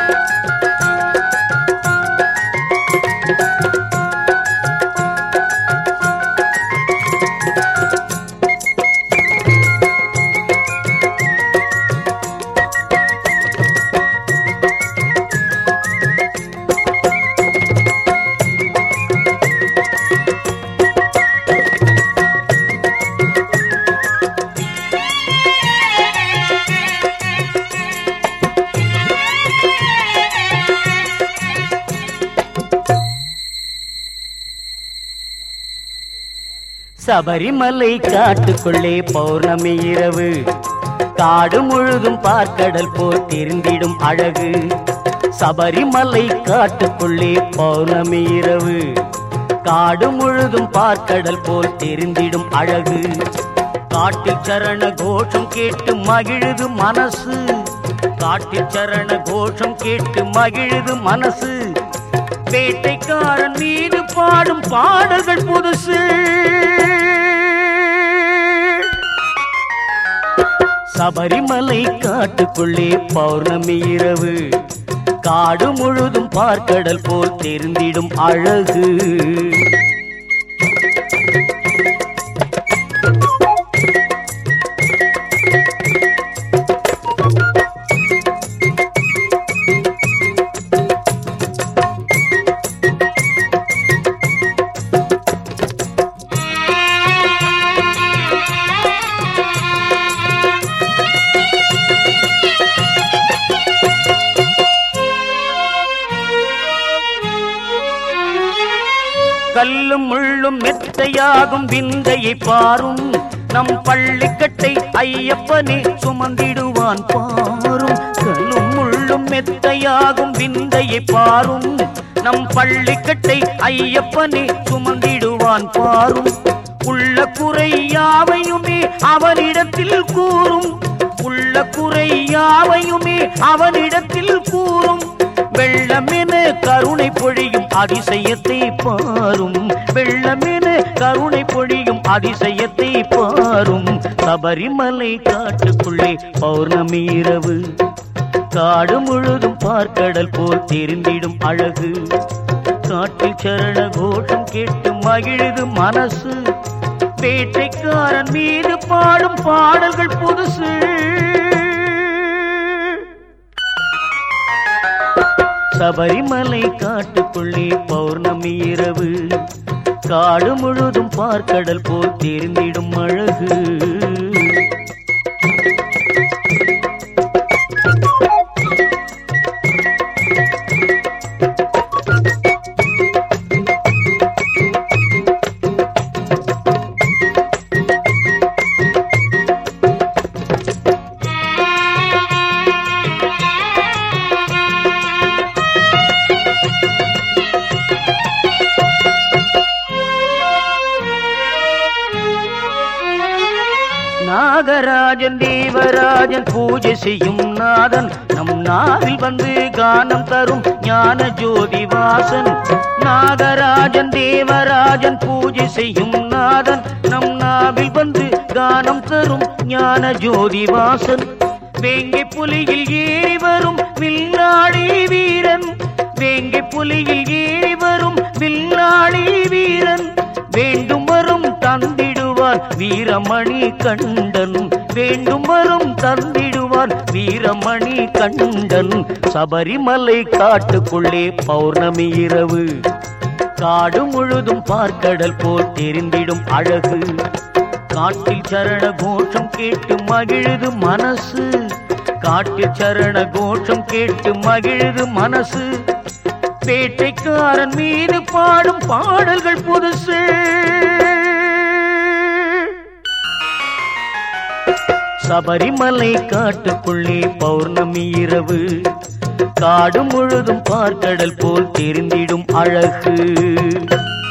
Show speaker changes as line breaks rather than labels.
சபரிமலை காட்டுக்குள்ளே பௌர்ணமி இரவு காடு முழுதும் பார்க்கடல் போல் தெரிந்திடும் அழகு சபரிமலை காட்டுக்குள்ளே பௌர்ணமி இரவு காடு முழுதும் பார்க்கடல் போல் தெரிந்திடும் அழகு காட்டில் சரண கோஷம் கேட்டு மகிழுது மனசு காட்டில் சரண கோஷம் கேட்டு மகிழுது மனசு வேட்டைக்காரன் மீது பாடும் பாடல்கள் புதுசு சபரிமலை காட்டுக்குள்ளே பௌர்ணமி இரவு காடு முழுதும் பார்க்கடல் போல் தெரிந்திடும் அழகு கல்லும் முள்ளும் மெத்தையாகும் விந்தையை பாரும் நம் பள்ளிக்கட்டை ஐயப்பனே சுமந்திடுவான் பாரும் கல்லும் முள்ளும் மெத்தையாகும் விந்தையை பாரும் நம் பள்ளிக்கட்டை ஐயப்பனே சுமந்திடுவான் பாரும் உள்ள குறை யாவையுமே அவனிடத்தில் கூறும் உள்ள குறை யாவையுமே அவனிடத்தில் கூறும் வெள்ளமென கருணை பொழியும் அதிசயத்தை பாரும் வெள்ளமென கருணை பொழியும் அதிசயத்தை பாரும் சபரிமலை காட்டுக்குள்ளே பௌர்ணமி இரவு காடு முழுதும் பார்க்கடல் போல் தெரிந்திடும் அழகு காட்டில் சரண கோஷம் கேட்டு மகிழுது மனசு வேட்டைக்காரன் மீது பாடும் பாடல்கள் புதுசு சபரிமலை காட்டுக்குள்ளே பௌர்ணமி இரவு காடு முழுதும் பார்க்கடல் போல் தெரிந்திடும் அழகு நாகராஜன் தேவராஜன் பூஜை செய்யும் நாதன் நம் நாவில் வந்து கானம் தரும் ஞான ஜோதி வாசன் நாகராஜன் தேவராஜன் பூஜை செய்யும் நாதன் நம் நாவில் வந்து கானம் தரும் ஞான ஜோதி வாசன் வேங்கை புலியில் ஏறி வரும் வில்லாடி வீரன் வேங்கை புலியில் ஏறி வரும் வில்லாடி வீரன் வேண்டும் வரும் தந்திடுவார் வீரமணி கண்டன் வேண்டும் வரும் தந்திடுவார் வீரமணி கண்டன் சபரிமலை காட்டுக்குள்ளே பௌர்ணமி இரவு காடு முழுதும் பார்க்கடல் போல் தெரிந்திடும் அழகு காட்டில் சரண கோஷம் கேட்டு மகிழுது மனசு காட்டில் சரண கோஷம் கேட்டு மகிழுது மனசு வேட்டைக்காரன் மீது பாடும் பாடல்கள் புதுசு சபரிமலை காட்டுக்குள்ளே பௌர்ணமி இரவு காடு முழுதும் பார்க்கடல் போல் தெரிந்திடும் அழகு